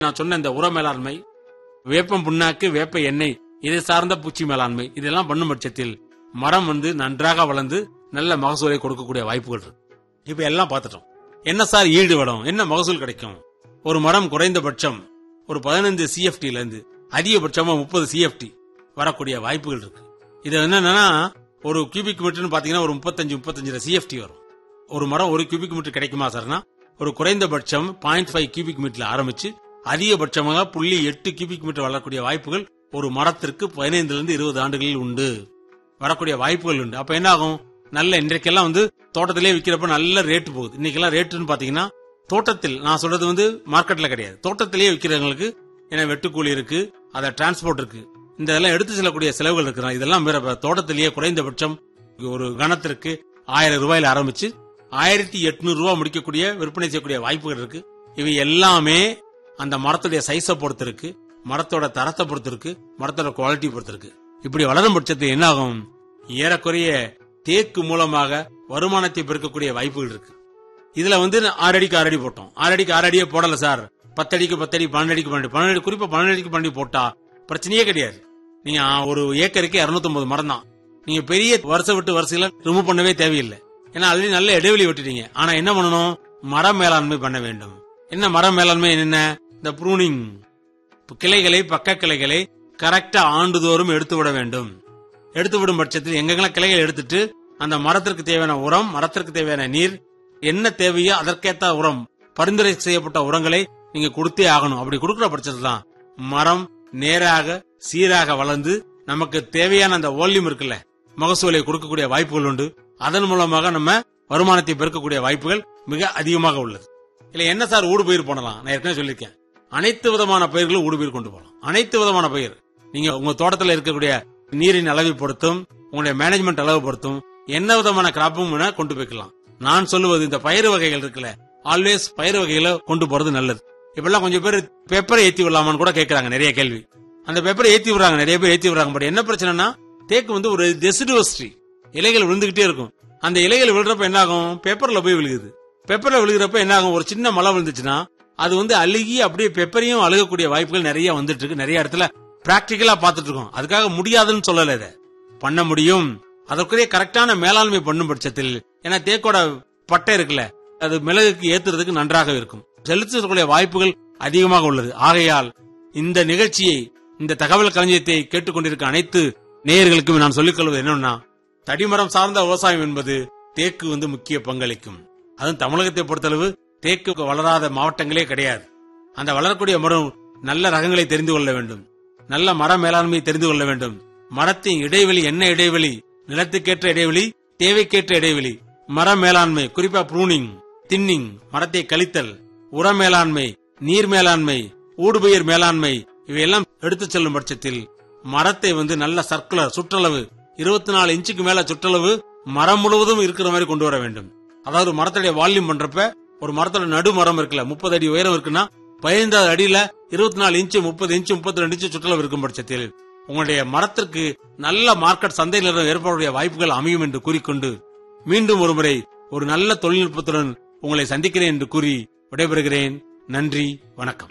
நான் சொன்ன இந்த உர மேலாண்மை வேப்பம் புண்ணாக்கு வேப்ப எண்ணெய் இதை சார்ந்த பூச்சி மேலாண்மை இதெல்லாம் பண்ணும் பட்சத்தில் மரம் வந்து நன்றாக வளர்ந்து நல்ல மகசூலை கொடுக்கக்கூடிய வாய்ப்புகள் இருக்கு இப்ப எல்லாம் பார்த்துட்டோம் என்ன சார் ஈடு வளம் என்ன மகசூல் கிடைக்கும் ஒரு மரம் குறைந்தபட்சம் ஒரு பதினைந்து சிஎஃப்டில இருந்து அதிகபட்சமா முப்பது சிஎஃப்டி வரக்கூடிய வாய்ப்புகள் இருக்கு இது என்னன்னா ஒரு கியூபிக் மீட்டர்னு பாத்தீங்கன்னா ஒரு முப்பத்தஞ்சு முப்பத்தஞ்சு சிஎஃப்டி வரும் ஒரு மரம் ஒரு கியூபிக் மீட்டர் கிடைக்குமா சார்னா ஒரு குறைந்தபட்சம் பாயிண்ட் ஃபைவ் கியூபிக் மீட்டர்ல ஆரம்பிச்சு அதிகபட்சமாக புள்ளி எட்டு கியூபிக் மீட்டர் வளரக்கூடிய வாய்ப்புகள் ஒரு மரத்திற்கு பதினைந்துல இருந்து இருபது ஆண்டுகளில் உண்டு வரக்கூடிய வாய்ப்புகள் உண்டு அப்ப என்ன ஆகும் நல்ல இன்றைக்கெல்லாம் வந்து தோட்டத்திலே விற்கிறப்ப நல்ல ரேட் போகுது இன்னைக்கெல்லாம் ரேட்டுன்னு பாத்தீங்கன்னா தோட்டத்தில் நான் சொல்றது வந்து மார்க்கெட்ல கிடையாது தோட்டத்திலேயே விற்கிறவங்களுக்கு ஏன்னா வெட்டுக்கூலி இருக்கு அதை டிரான்ஸ்போர்ட் இருக்கு இந்த இதெல்லாம் எடுத்து செல்லக்கூடிய செலவுகள் இருக்கு இதெல்லாம் வேற தோட்டத்திலேயே குறைந்தபட்சம் ஒரு கணத்திற்கு ஆயிரம் ரூபாயில ஆரம்பிச்சு ஆயிரத்தி எட்நூறு ரூபாய் முடிக்கக்கூடிய விற்பனை செய்யக்கூடிய வாய்ப்புகள் இருக்கு இவை எல்லாமே அந்த மரத்துடைய சைஸை பொறுத்து இருக்கு மரத்தோட தரத்தை பொறுத்து இருக்கு மரத்தோட குவாலிட்டி பொறுத்து இருக்கு இப்படி வளரும் பட்சத்தில் என்ன ஆகும் ஏறக்குறைய தேக்கு மூலமாக வருமானத்தை பெருக்கக்கூடிய வாய்ப்புகள் இருக்கு இதுல வந்து ஆறு அடிக்கு ஆறு அடி போட்டோம் ஆறு அடிக்கு ஆறு அடியே போடல சார் பத்தடிக்கு பத்தடி பன்னெண்டு அடிக்கு பன்னெண்டு பன்னெண்டு குறிப்பா பன்னெண்டு அடிக்கு பன்னெண்டு போட்டா பிரச்சனையே கிடையாது நீங்க ஆ, ஒரு ஏக்கருக்கு 250 மரம் தான் நீங்க பெரிய வருஷம் விட்டு வருஷங்கள ரிமூவ் பண்ணவே தேவையில்லை ஏன்னா ஆல்ரெடி நல்ல இடைவெளி விட்டுட்டீங்க ஆனா என்ன பண்ணணும் மர மேலாண்மை பண்ண வேண்டும் என்ன மர மேலாண்மை என்ன இந்த ப்ரூனிங் கிளைகளை பக்க கிளைகளை கரெக்டா ஆண்டுதோறும் எடுத்து விட வேண்டும் எடுத்து விடும் பட்சத்தில் எங்கெங்கெல்லாம் கிளைகள் எடுத்துட்டு அந்த மரத்திற்கு தேவையான உரம் மரத்திற்கு தேவையான நீர் என்ன தேவையோ அதற்கேத்த உரம் பரிந்துரை செய்யப்பட்ட உரங்களை நீங்க கொடுத்தே ஆகணும் அப்படி கொடுக்கிற பட்சத்தில் தான் மரம் நேராக சீராக வளர்ந்து நமக்கு தேவையான அந்த வால்யூம் இருக்குல்ல மகசூலை கொடுக்கக்கூடிய வாய்ப்புகள் உண்டு அதன் மூலமாக நம்ம வருமானத்தை பெருக்கக்கூடிய வாய்ப்புகள் மிக அதிகமாக உள்ளது இல்ல என்ன சார் ஊடு பயிர் பண்ணலாம் நான் ஏற்கனவே சொல்லியிருக்கேன் அனைத்து விதமான பயிர்களும் ஊடு பயிர் கொண்டு போகலாம் அனைத்து விதமான பயிர் நீங்க உங்க தோட்டத்தில் இருக்கக்கூடிய நீரின் அளவை பொறுத்தும் உங்களுடைய மேனேஜ்மெண்ட் அளவு பொறுத்தும் என்ன விதமான கிராப்பும் வேணா கொண்டு போய்க்கலாம் நான் சொல்லுவது இந்த பயிர் வகைகள் இருக்குல்ல ஆல்வேஸ் பயிர் வகைகளை கொண்டு போறது நல்லது இப்பெல்லாம் கொஞ்சம் பேர் பேப்பரை ஏத்தி விடலாமான்னு கூட கேக்குறாங்க நிறைய கேள்வி அந்த பேப்பரை ஏத்தி விடுறாங்க நிறைய பேர் ஏத்தி விடுறாங்க பட் என்ன பிரச்சனைனா தேக்கு வந்து ஒரு டெசிடுவஸ் ட்ரீ இலைகள் விழுந்துகிட்டே இருக்கும் அந்த இலைகள் விழுறப்ப என்ன ஆகும் பேப்பர்ல போய் விழுகுது பேப்பர்ல விழுகிறப்ப என்ன ஆகும் ஒரு சின்ன மழை விழுந்துச்சுன்னா அது வந்து அழுகி அப்படியே பெப்பரையும் அழுகக்கூடிய வாய்ப்புகள் நிறைய வந்துட்டு இருக்கு நிறைய இடத்துல பிராக்டிக்கலா பார்த்துட்டு இருக்கோம் அதுக்காக முடியாதுன்னு சொல்லல இதை பண்ண முடியும் அதற்குரிய கரெக்டான மேலாண்மை பண்ணும் பட்சத்தில் ஏன்னா தேக்கோட பட்டை இருக்குல்ல அது மிளகுக்கு ஏத்துறதுக்கு நன்றாக இருக்கும் செலுத்தக்கூடிய வாய்ப்புகள் அதிகமாக உள்ளது ஆகையால் இந்த நிகழ்ச்சியை இந்த தகவல் களஞ்சியத்தை கேட்டுக்கொண்டிருக்க அனைத்து நேயர்களுக்கும் நான் சொல்லிக் கொள்வது என்னன்னா தடிமரம் சார்ந்த விவசாயம் என்பது தேக்கு வந்து முக்கிய பங்களிக்கும் அதுவும் தமிழகத்தை பொறுத்தளவு தேக்கு வளராத மாவட்டங்களே கிடையாது அந்த வளரக்கூடிய மரம் நல்ல ரகங்களை தெரிந்து கொள்ள வேண்டும் நல்ல மர மேலாண்மையை தெரிந்து கொள்ள வேண்டும் மரத்தின் இடைவெளி என்ன இடைவெளி நிலத்துக்கேற்ற இடைவெளி தேவைக்கேற்ற இடைவெளி மர மேலாண்மை குறிப்பா ப்ரூனிங் தின்னிங் மரத்தை கழித்தல் உர மேலாண்மை நீர் மேலாண்மை ஊடுபயிர் மேலாண்மை இவையெல்லாம் எடுத்துச் செல்லும் பட்சத்தில் மரத்தை வந்து நல்ல சர்க்குலர் சுற்றளவு இருபத்தி நாலு இன்ச்சுக்கு மேல சுற்றளவு மரம் முழுவதும் இருக்கிற மாதிரி கொண்டு வர வேண்டும் அதாவது மரத்துடைய வால்யூம் பண்றப்ப ஒரு மரத்தோட நடு மரம் இருக்குல்ல முப்பது அடி உயரம் இருக்குன்னா பதினைந்தாவது அடியில இருபத்தி நாலு இன்ச்சு முப்பது இன்ச்சு முப்பத்தி ரெண்டு இன்ச்சு சுற்றளவு இருக்கும் பட்சத்தில் உங்களுடைய மரத்திற்கு நல்ல மார்க்கெட் சந்தை நிலவரம் ஏற்படக்கூடிய வாய்ப்புகள் அமையும் என்று கூறிக்கொண்டு மீண்டும் ஒருமுறை ஒரு நல்ல தொழில்நுட்பத்துடன் உங்களை சந்திக்கிறேன் என்று கூறி விடைபெறுகிறேன் நன்றி வணக்கம்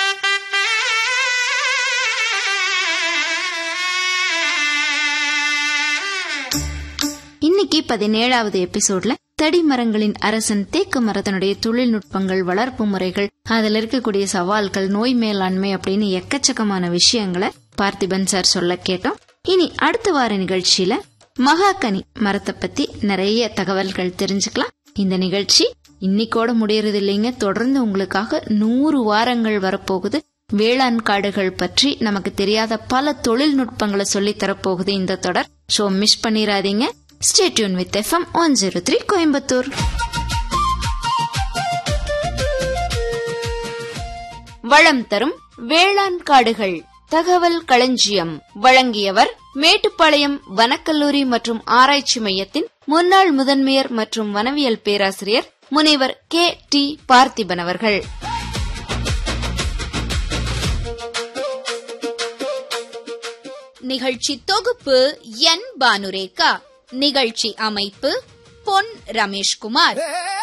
இன்னைக்கு பதினேழாவது எபிசோட்ல தடி மரங்களின் அரசன் தேக்கு மரத்தினுடைய தொழில்நுட்பங்கள் வளர்ப்பு முறைகள் அதுல இருக்கக்கூடிய சவால்கள் நோய் மேலாண்மை அப்படின்னு எக்கச்சக்கமான விஷயங்களை பார்த்திபன் சார் சொல்ல கேட்டோம் இனி அடுத்த வார நிகழ்ச்சியில மகாகனி மரத்தை பத்தி நிறைய தகவல்கள் தெரிஞ்சுக்கலாம் இந்த நிகழ்ச்சி இன்னைக்கோட முடியறது இல்லைங்க தொடர்ந்து உங்களுக்காக நூறு வாரங்கள் வரப்போகுது வேளாண் காடுகள் பற்றி நமக்கு தெரியாத பல தொழில்நுட்பங்களை சொல்லி தரப்போகுது இந்த தொடர் ஷோ மிஸ் பண்ணிராதீங்க stay tuned with FM one zero three Coimbatore வளம் தரும் வேளாண் காடுகள் தகவல் களஞ்சியம் வழங்கியவர் மேட்டுப்பாளையம் வனக்கல்லூரி மற்றும் ஆராய்ச்சி மையத்தின் முன்னாள் முதன்மையர் மற்றும் வனவியல் பேராசிரியர் முனைவர் கே டி பார்த்திபன் அவர்கள் நிகழ்ச்சி தொகுப்பு என் பானுரேகா நிகழ்ச்சி அமைப்பு பொன் ரமேஷ்குமார்